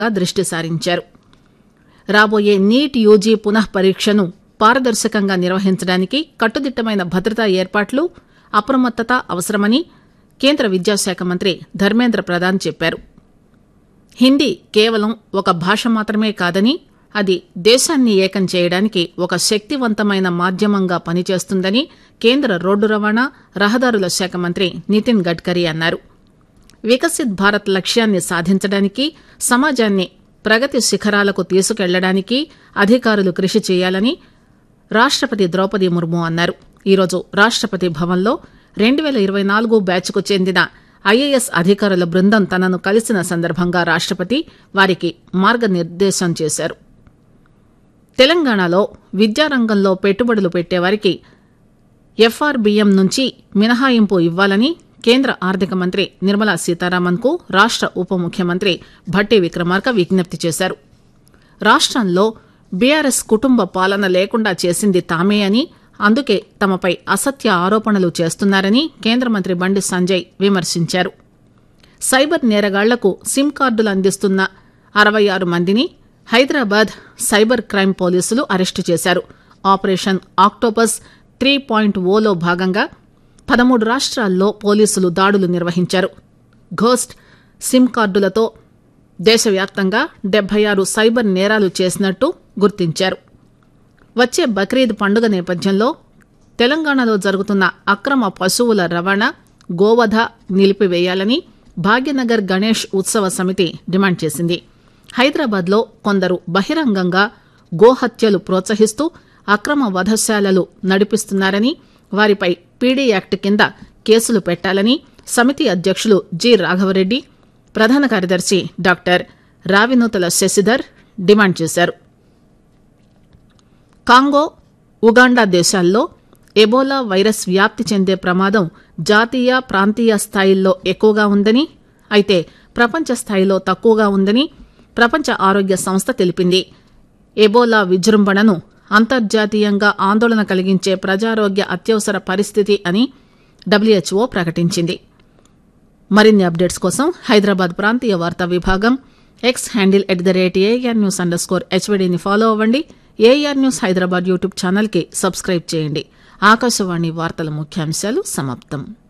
దృష్టి సారించారు రాబోయే నీట్ యూజీ పునః పరీక్షను పారదర్శకంగా నిర్వహించడానికి కట్టుదిట్టమైన భద్రతా ఏర్పాట్లు అప్రమత్తత అవసరమని కేంద్ర విద్యాశాఖ మంత్రి ధర్మేంద్ర ప్రధాన్ చెప్పారు హిందీ కేవలం ఒక భాష మాత్రమే కాదని అది దేశాన్ని ఏకం చేయడానికి ఒక శక్తివంతమైన మాధ్యమంగా పనిచేస్తుందని కేంద్ర రోడ్డు రవాణా రహదారుల శాఖ మంత్రి నితిన్ గడ్కరీ అన్నారు వికసిత్ భారత్ లక్ష్యాన్ని సాధించడానికి సమాజాన్ని ప్రగతి శిఖరాలకు తీసుకెళ్లడానికి అధికారులు కృషి చేయాలని రాష్టపతి ద్రౌపది ముర్ము అన్నారు ఈరోజు రాష్టపతి భవన్లో రెండు పేల ఇరవై నాలుగు బ్యాచ్కు చెందిన ఐఏఎస్ అధికారుల బృందం తనను కలిసిన సందర్భంగా రాష్టపతి వారికి మార్గనిర్దేశం చేశారు తెలంగాణలో విద్యారంగంలో పెట్టుబడులు పెట్టేవారికి ఎఫ్ఆర్బీఎం నుంచి మినహాయింపు ఇవ్వాలని కేంద్ర ఆర్థిక మంత్రి నిర్మలా సీతారామన్ కు రాష్ట ఉప ముఖ్యమంత్రి భట్టి విక్రమార్క విజ్ఞప్తి చేశారు రాష్టంలో బీఆర్ఎస్ కుటుంబ పాలన లేకుండా చేసింది తామే అని అందుకే తమపై అసత్య ఆరోపణలు చేస్తున్నారని కేంద్ర మంత్రి బండి సంజయ్ విమర్శించారు సైబర్ నేరగాళ్లకు సిమ్ కార్డులు అందిస్తున్న అరవై ఆరు మందిని హైదరాబాద్ సైబర్ క్రైమ్ పోలీసులు అరెస్టు చేశారు ఆపరేషన్ ఆక్టోపస్ త్రీ పాయింట్ ఓలో భాగంగా పదమూడు రాష్ట్రాల్లో పోలీసులు దాడులు నిర్వహించారు ఘోస్ట్ సిమ్ కార్డులతో దేశవ్యాప్తంగా డెబ్బై ఆరు సైబర్ నేరాలు చేసినట్టు గుర్తించారు వచ్చే బక్రీద్ పండుగ నేపథ్యంలో తెలంగాణలో జరుగుతున్న అక్రమ పశువుల రవాణా గోవధ నిలిపివేయాలని భాగ్యనగర్ గణేష్ ఉత్సవ సమితి డిమాండ్ చేసింది హైదరాబాద్లో కొందరు బహిరంగంగా గోహత్యలు ప్రోత్సహిస్తూ అక్రమ వధశాలలు నడిపిస్తున్నారని వారిపై పీడీ యాక్ట్ కింద కేసులు పెట్టాలని సమితి అధ్యక్షులు జి రాఘవరెడ్డి ప్రధాన కార్యదర్శి డాక్టర్ రావినూతల శశిధర్ డిమాండ్ చేశారు కాంగో ఉగాండా దేశాల్లో ఎబోలా వైరస్ వ్యాప్తి చెందే ప్రమాదం జాతీయ ప్రాంతీయ స్థాయిల్లో ఎక్కువగా ఉందని అయితే ప్రపంచ స్థాయిలో తక్కువగా ఉందని ప్రపంచ ఆరోగ్య సంస్థ తెలిపింది ఎబోలా విజృంభణను అంతర్జాతీయంగా ఆందోళన కలిగించే ప్రజారోగ్య అత్యవసర పరిస్థితి అని డబ్ల్యూహెచ్ఓ ప్రకటించింది మరిన్ని అప్డేట్స్ కోసం హైదరాబాద్ ప్రాంతీయ వార్తా విభాగం X handle at the rate AR news under score హెచ్వీడీని ఫాలో అవ్వండి ఏఆర్ న్యూస్ హైదరాబాద్ యూట్యూబ్ ఛానల్కి సబ్స్క్రైబ్ చేయండి ఆకాశవాణి వార్తల ముఖ్యాంశాలు సమాప్తం